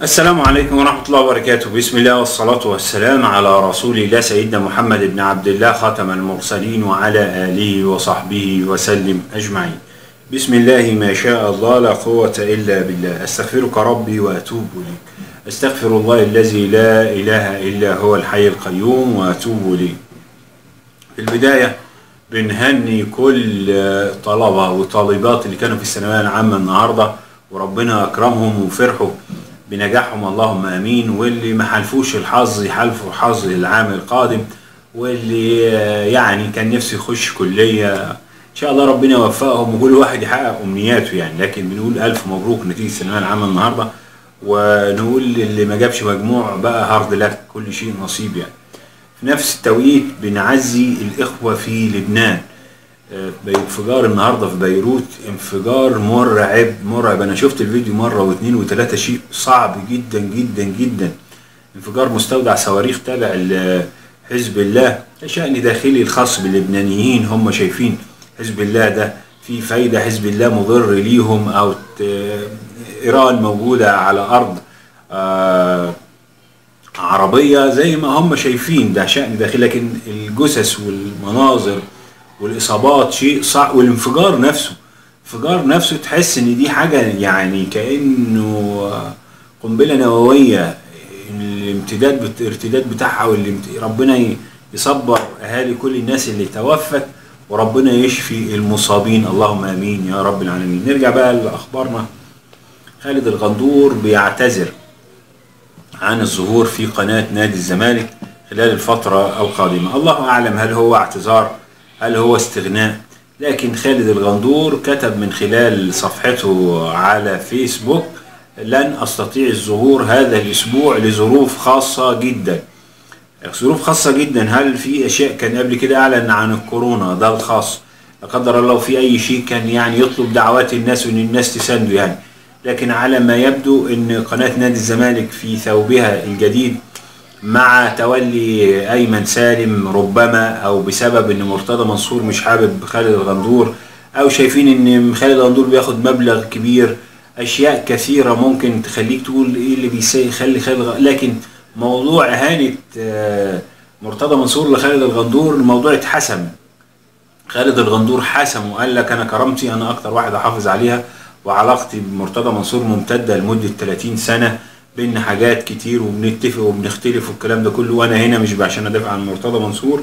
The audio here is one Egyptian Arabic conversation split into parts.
السلام عليكم ورحمة الله وبركاته بسم الله والصلاة والسلام على رسول الله سيدنا محمد بن عبد الله خاتم المرسلين وعلى آله وصحبه وسلم أجمعين بسم الله ما شاء الله لا قوة إلا بالله أستغفرك ربي وأتوب إليك أستغفر الله الذي لا إله إلا هو الحي القيوم وأتوب إليه في البداية بنهني كل طلبة وطالبات اللي كانوا في الثانوية العامة النهاردة وربنا أكرمهم وفرحوا بنجاحهم اللهم امين واللي ما حلفوش الحظ يحلفوا حظ العام القادم واللي يعني كان نفسه يخش كليه ان شاء الله ربنا يوفقهم وكل واحد يحقق امنياته يعني لكن بنقول الف مبروك نتيجه الثانويه العامه النهارده ونقول اللي ما جابش مجموع بقى هارد لك كل شيء نصيب يعني في نفس التوقيت بنعزي الاخوه في لبنان انفجار النهارده في بيروت انفجار مرعب مرعب انا شفت الفيديو مره واثنين وثلاثه شيء صعب جدا جدا جدا انفجار مستودع صواريخ تابع لحزب الله شأن داخلي الخاص باللبنانيين هم شايفين حزب الله ده في فايده حزب الله مضر ليهم او ايران موجوده على ارض آه عربيه زي ما هم شايفين ده شأن داخلي لكن الجثث والمناظر والاصابات شيء صعب والانفجار نفسه انفجار نفسه تحس ان دي حاجه يعني كانه قنبله نوويه الامتداد الارتداد بتاعها واللي ربنا يصبر اهالي كل الناس اللي توفت وربنا يشفي المصابين اللهم امين يا رب العالمين نرجع بقى لاخبارنا خالد الغندور بيعتذر عن الظهور في قناه نادي الزمالك خلال الفتره القادمه الله اعلم هل هو اعتذار هل هو استغناء لكن خالد الغندور كتب من خلال صفحته على فيسبوك لن استطيع الظهور هذا الاسبوع لظروف خاصة جدا ظروف خاصة جدا هل في اشياء كان قبل كده اعلن عن الكورونا ده الخاص لا قدر الله في اي شيء كان يعني يطلب دعوات الناس وان الناس تسانده يعني لكن على ما يبدو ان قناة نادي الزمالك في ثوبها الجديد مع تولي ايمن سالم ربما او بسبب ان مرتضى منصور مش حابب خالد الغندور او شايفين ان خالد الغندور بياخد مبلغ كبير اشياء كثيره ممكن تخليك تقول ايه اللي بيخلي خالد الغ... لكن موضوع اهانه مرتضى منصور لخالد الغندور الموضوع اتحسم خالد الغندور حسم وقال لك انا كرامتي انا اكتر واحد احافظ عليها وعلاقتي بمرتضى منصور ممتده لمده 30 سنه بينا حاجات كتير وبنتفق وبنختلف والكلام ده كله وانا هنا مش عشان ادافع عن مرتضى منصور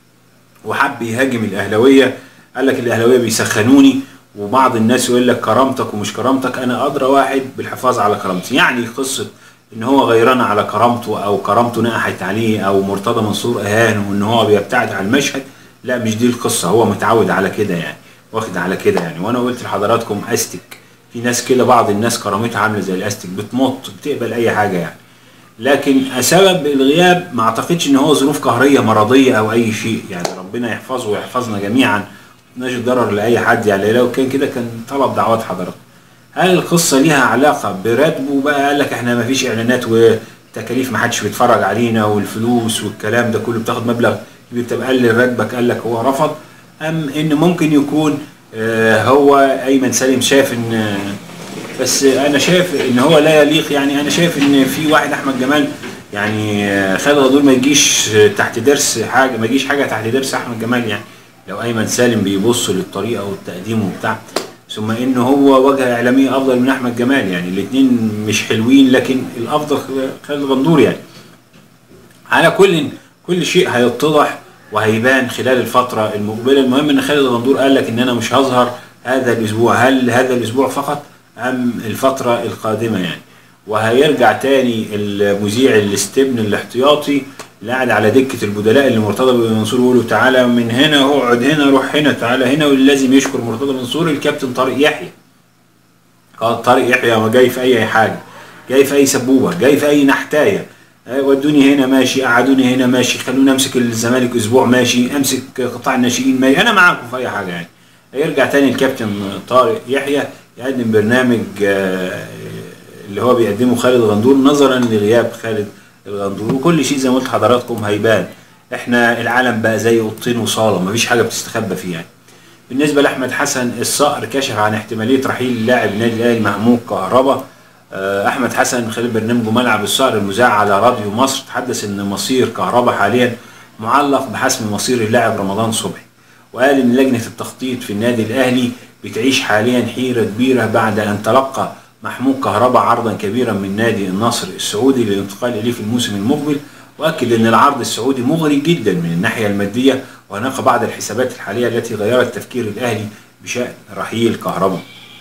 وحب يهاجم الاهلاويه قال لك الاهلاويه بيسخنوني وبعض الناس يقول لك كرامتك ومش كرامتك انا ادرى واحد بالحفاظ على كرامتي يعني قصه ان هو غيران على كرامته او كرامته نقحت عليه او مرتضى منصور اهانه وان هو بيبتعد عن المشهد لا مش دي القصه هو متعود على كده يعني واخد على كده يعني وانا قلت لحضراتكم استك في ناس كده بعض الناس كرامتها عامله زي الاستيك بتمط بتقبل اي حاجه يعني لكن سبب الغياب ما اعتقدش ان هو ظروف قهريه مرضيه او اي شيء يعني ربنا يحفظه ويحفظنا جميعا مش ضرر لاي حد يعني لو كان كده كان طلب دعوات حضرتك هل القصه ليها علاقه براتبه بقى قال لك احنا ما فيش اعلانات وتكاليف ما حدش بيتفرج علينا والفلوس والكلام ده كله بتاخد مبلغ كبير طب قلل راتبك قال لك هو رفض ام ان ممكن يكون هو ايمن سالم شاف ان بس انا شايف ان هو لا يليق يعني انا شايف ان في واحد احمد جمال يعني خالد غدور ما يجيش تحت درس حاجه ما يجيش حاجه تحت درس احمد جمال يعني لو ايمن سالم بيبص للطريقه والتقديم وبتاع ثم ان هو وجهه اعلاميه افضل من احمد جمال يعني الاثنين مش حلوين لكن الافضل خالد غندور يعني على كل كل شيء هيتضح وهيبان خلال الفترة المقبلة المهم ان خالد غندور قال لك ان انا مش هظهر هذا الاسبوع هل هذا الاسبوع فقط ام الفترة القادمة يعني وهيرجع تاني المذيع الاستبن الاحتياطي اللي قاعد على دكة البدلاء اللي مرتضى منصور يقول له تعالى من هنا اقعد هنا روح هنا تعالى هنا واللي لازم يشكر مرتضى منصور الكابتن طارق يحيى قال طارق يحيى ما جاي في اي حاجة جاي في اي سبوبة جاي في اي نحتايه ودوني هنا ماشي قعدوني هنا ماشي خلوني امسك الزمالك اسبوع ماشي امسك قطاع الناشئين ماشي انا معاكم في اي حاجه يعني يرجع تاني الكابتن طارق يحيى يقدم برنامج اللي هو بيقدمه خالد غندور نظرا لغياب خالد الغندور وكل شيء زي ما قلت لحضراتكم هيبان احنا العالم بقى زي اوضتين وصاله مفيش حاجه بتستخبى فيه يعني بالنسبه لاحمد حسن الصقر كشف عن احتماليه رحيل لاعب النادي الاهلي محمود كهربا آه، احمد حسن من خلال برنامجه ملعب السهر المذاع على راديو مصر تحدث ان مصير كهربا حاليا معلق بحسم مصير اللاعب رمضان صبحي وقال ان لجنه التخطيط في النادي الاهلي بتعيش حاليا حيره كبيره بعد ان تلقى محمود كهربا عرضا كبيرا من نادي النصر السعودي للانتقال اليه في الموسم المقبل واكد ان العرض السعودي مغري جدا من الناحيه الماديه وهناك بعض الحسابات الحاليه التي غيرت تفكير الاهلي بشان رحيل كهربا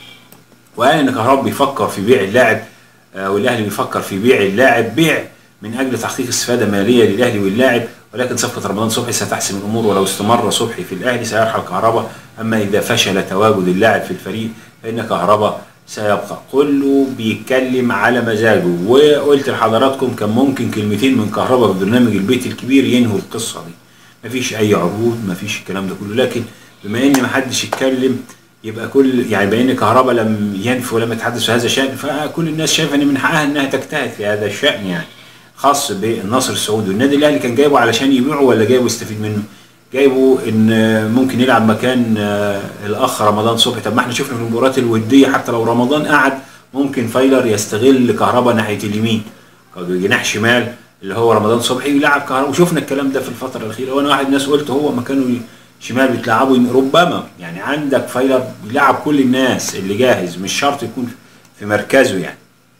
وقال ان كهربا بيفكر في بيع اللاعب آه، والاهلي بيفكر في بيع اللاعب بيع من اجل تحقيق استفاده ماليه للاهلي واللاعب ولكن صفقه رمضان صبحي ستحسم الامور ولو استمر صبحي في الاهلي سيرحل كهربا اما اذا فشل تواجد اللاعب في الفريق فان كهربا سيبقى كله بيتكلم على مزاجه وقلت لحضراتكم كان ممكن كلمتين من كهربا في برنامج البيت الكبير ينهوا القصه دي مفيش اي عروض مفيش الكلام ده كله لكن بما ان محدش يتكلم يبقى كل يعني بما ان كهربا لم ينفي ولم يتحدث في هذا الشان فكل الناس شايفه ان من حقها انها تجتهد في هذا الشان يعني خاص بالنصر السعودي والنادي الاهلي كان جايبه علشان يبيعه ولا جايبه يستفيد منه؟ جايبه ان ممكن يلعب مكان آه، الاخ رمضان صبحي طب ما احنا شفنا في المباريات الوديه حتى لو رمضان قعد ممكن فايلر يستغل كهربا ناحيه اليمين جناح شمال اللي هو رمضان صبحي يلعب كهربا وشفنا الكلام ده في الفتره الاخيره وانا واحد من الناس قلت هو مكانه شمال بتلعبه ربما يعني عندك فايلر بيلعب كل الناس اللي جاهز مش شرط يكون في مركزه يعني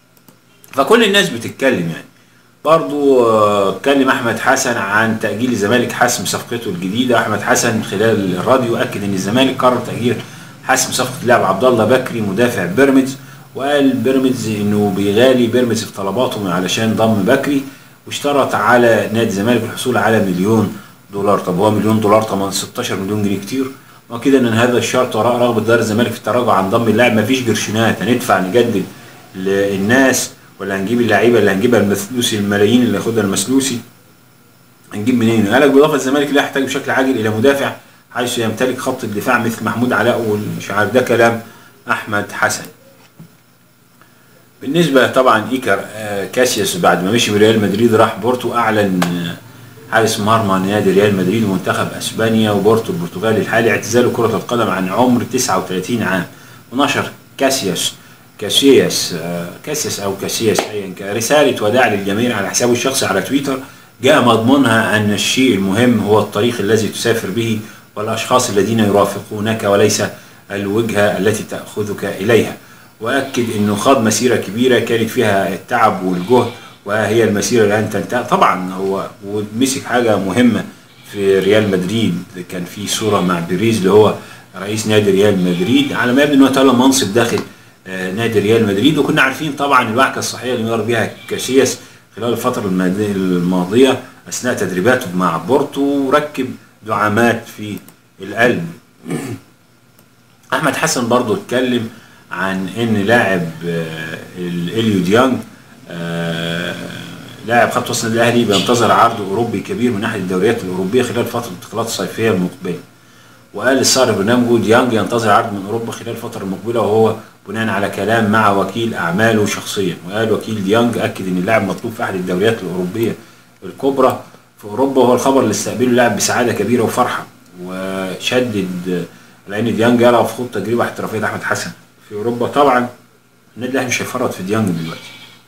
فكل الناس بتتكلم يعني برضو آه، اتكلم احمد حسن عن تاجيل الزمالك حسم صفقته الجديده احمد حسن خلال الراديو اكد ان الزمالك قرر تاجيل حسم صفقه اللاعب عبد الله بكري مدافع بيراميدز وقال بيراميدز انه بيغالي بيراميدز في طلباته علشان ضم بكري واشترط على نادي الزمالك الحصول على مليون دولار طب هو مليون دولار طبعا 16 مليون جنيه كتير واكيد ان هذا الشرط وراء رغبه دار الزمالك في التراجع عن ضم اللاعب مفيش قرشينات هندفع نجدد للناس ولا هنجيب اللعيبه اللي هنجيبها المسلوسي الملايين اللي ياخدها المسلوسي هنجيب منين؟ قال لك بالاضافه الزمالك لا يحتاج بشكل عاجل الى مدافع حيث يمتلك خط الدفاع مثل محمود علاء ومش عارف ده كلام احمد حسن. بالنسبه طبعا ايكر آه، كاسياس بعد ما مشي من ريال مدريد راح بورتو اعلن آه، حارس مرمى نادي ريال مدريد ومنتخب اسبانيا وبورتو البرتغالي الحالي اعتزاله كره القدم عن عمر 39 عام ونشر كاسياس كاسياس آه، كاسياس او كاسياس ايا كان رساله وداع للجميع على حسابه الشخصي على تويتر جاء مضمونها ان الشيء المهم هو الطريق الذي تسافر به والاشخاص الذين يرافقونك وليس الوجهه التي تاخذك اليها واكد انه خاض مسيره كبيره كانت فيها التعب والجهد وهي المسيره الان تنتهي طبعا هو ومسك حاجه مهمه في ريال مدريد كان في صوره مع بيريز اللي هو رئيس نادي ريال مدريد على ما يبدو انه تولى منصب داخل آه، نادي ريال مدريد وكنا عارفين طبعا الوعكه الصحيه اللي مر بها كاسياس خلال الفتره الماد- الماضيه اثناء تدريباته مع بورتو وركب دعامات في القلب احمد حسن برضو اتكلم عن ان لاعب آه، اليو ديانج آه، لاعب خط وسط النادي الاهلي بينتظر عرض اوروبي كبير من احد الدوريات الاوروبيه خلال فتره الانتقالات الصيفيه المقبله وقال الصار برنامجه ديانج ينتظر عرض من اوروبا خلال الفتره المقبله وهو بناء على كلام مع وكيل اعماله شخصيا وقال وكيل ديانج اكد ان اللاعب مطلوب في احد الدوريات الاوروبيه الكبرى في اوروبا وهو الخبر اللي استقبله اللاعب بسعاده كبيره وفرحه وشدد على ان ديانج يرى في خط تجربه احترافيه احمد حسن في اوروبا طبعا النادي الاهلي مش هيفرط في ديانج دلوقتي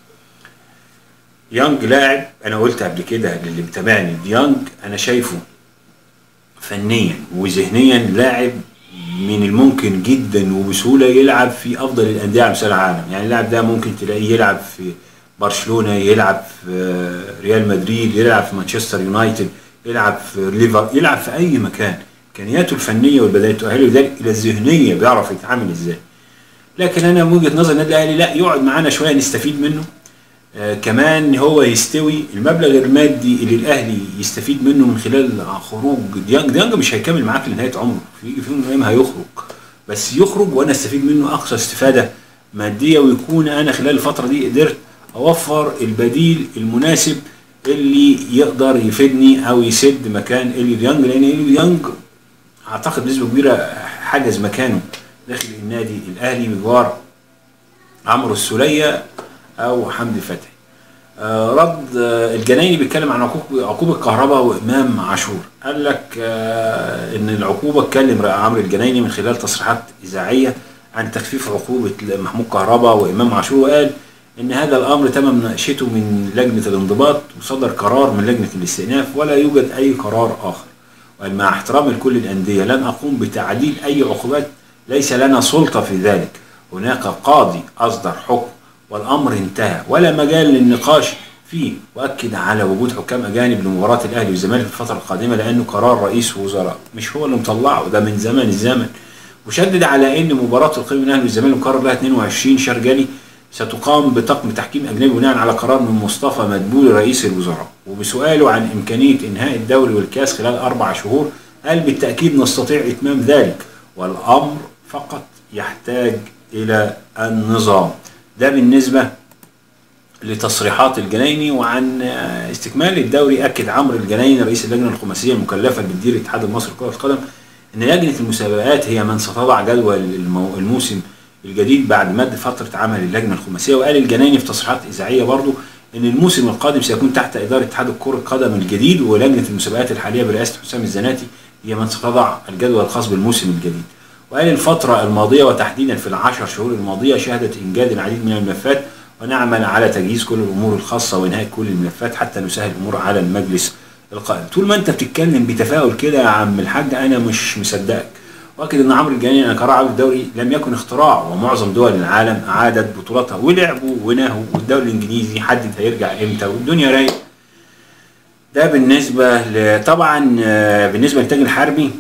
ديانج لاعب انا قلت قبل كده للي متابعني ديانج انا شايفه فنيا وذهنيا لاعب من الممكن جدا وبسهوله يلعب في افضل الانديه على مستوى العالم يعني اللاعب ده ممكن تلاقيه يلعب في برشلونه يلعب في ريال مدريد يلعب في مانشستر يونايتد يلعب في ليفر يلعب في اي مكان امكانياته الفنيه والبدنيه تؤهله لذلك الى الذهنيه بيعرف يتعامل ازاي لكن انا من وجهه نظر النادي الاهلي لا يقعد معانا شويه نستفيد منه آه كمان هو يستوي المبلغ المادي اللي الاهلي يستفيد منه من خلال خروج ديانج ديانج مش هيكمل معاك لنهايه عمره في في يوم من الايام هيخرج بس يخرج وانا استفيد منه اقصى استفاده ماديه ويكون انا خلال الفتره دي قدرت اوفر البديل المناسب اللي يقدر يفيدني او يسد مكان اليو ديانج لان اليو ديانج اعتقد بنسبه كبيره حجز مكانه داخل النادي الاهلي بجوار عمرو السوليه او حمدي فتحي آه رد آه الجنايني بيتكلم عن عقوبة عقوبة كهرباء وإمام عاشور قال لك آه إن العقوبة اتكلم عمرو الجنايني من خلال تصريحات إذاعية عن تخفيف عقوبة محمود كهرباء وإمام عاشور وقال ان هذا الامر تم مناقشته من لجنه الانضباط وصدر قرار من لجنه الاستئناف ولا يوجد اي قرار اخر ومع احترامي لكل الانديه لن اقوم بتعديل اي عقوبات ليس لنا سلطه في ذلك هناك قاضي اصدر حكم والامر انتهى ولا مجال للنقاش فيه واكد على وجود حكام اجانب لمباراه الاهلي والزمالك في الفتره القادمه لانه قرار رئيس وزراء مش هو اللي مطلعه ده من زمن الزمن وشدد على ان مباراه القمه الاهلي والزمالك مقرر لها 22 شرجلي ستقام بطقم تحكيم اجنبي بناء على قرار من مصطفى مدبولي رئيس الوزراء وبسؤاله عن امكانيه انهاء الدوري والكاس خلال اربع شهور قال بالتاكيد نستطيع اتمام ذلك والامر فقط يحتاج الى النظام ده بالنسبه لتصريحات الجنايني وعن استكمال الدوري اكد عمرو الجنايني رئيس اللجنه الخماسيه المكلفه بتدير الاتحاد المصري لكره القدم ان لجنه المسابقات هي من ستضع جدول الموسم الجديد بعد مد فتره عمل اللجنه الخماسيه وقال الجنايني في تصريحات اذاعيه برضه ان الموسم القادم سيكون تحت اداره اتحاد كره القدم الجديد ولجنه المسابقات الحاليه برئاسه حسام الزناتي هي من ستضع الجدول الخاص بالموسم الجديد. وقال الفتره الماضيه وتحديدا في العشر شهور الماضيه شهدت انجاز العديد من الملفات ونعمل على تجهيز كل الامور الخاصه وانهاء كل الملفات حتى نسهل الامور على المجلس القائم. طول ما انت بتتكلم بتفاؤل كده يا عم الحاج انا مش مصدقك. واكد ان عمرو الجناني ان قرار عوده الدوري لم يكن اختراع ومعظم دول العالم اعادت بطولاتها ولعبوا ونهوا والدوري الانجليزي حدد هيرجع امتى والدنيا رايقه. ده بالنسبه ل... طبعا بالنسبه للتاج الحربي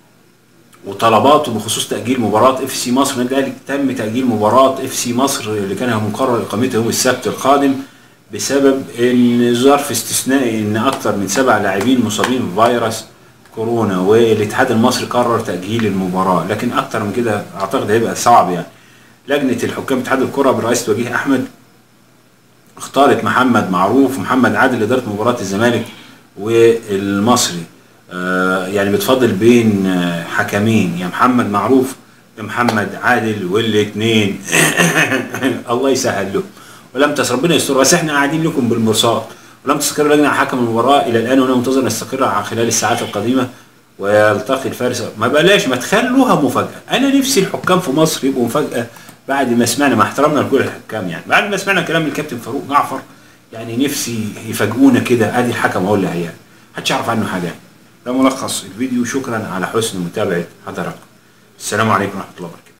وطلباته بخصوص تاجيل مباراه اف سي مصر النادي الاهلي تم تاجيل مباراه اف سي مصر اللي كان مقرر اقامتها يوم السبت القادم بسبب ان ظرف استثنائي ان اكثر من سبع لاعبين مصابين بفيروس كورونا والاتحاد المصري قرر تاجيل المباراه لكن اكتر من كده اعتقد هيبقى صعب يعني لجنه الحكام اتحاد الكره برئاسه وجيه احمد اختارت محمد معروف ومحمد عادل اداره مباراه الزمالك والمصري آه يعني بتفضل بين آه حكمين يا محمد معروف يا محمد عادل والاثنين الله يسهل له ولم تس ربنا يستر بس احنا قاعدين لكم بالمرصاد ولم تستقر لجنه حكم المباراه الى الان وانا منتظر ان يستقر خلال الساعات القادمه ويلتقي الفارس ما بلاش ما تخلوها مفاجاه انا نفسي الحكام في مصر يبقوا مفاجاه بعد ما سمعنا مع احترامنا لكل الحكام يعني بعد ما سمعنا كلام الكابتن فاروق جعفر يعني نفسي يفاجئونا كده ادي الحكم هو اللي هيعمل محدش يعرف عنه حاجه ده ملخص الفيديو شكرا على حسن متابعه حضراتكم السلام عليكم ورحمه الله وبركاته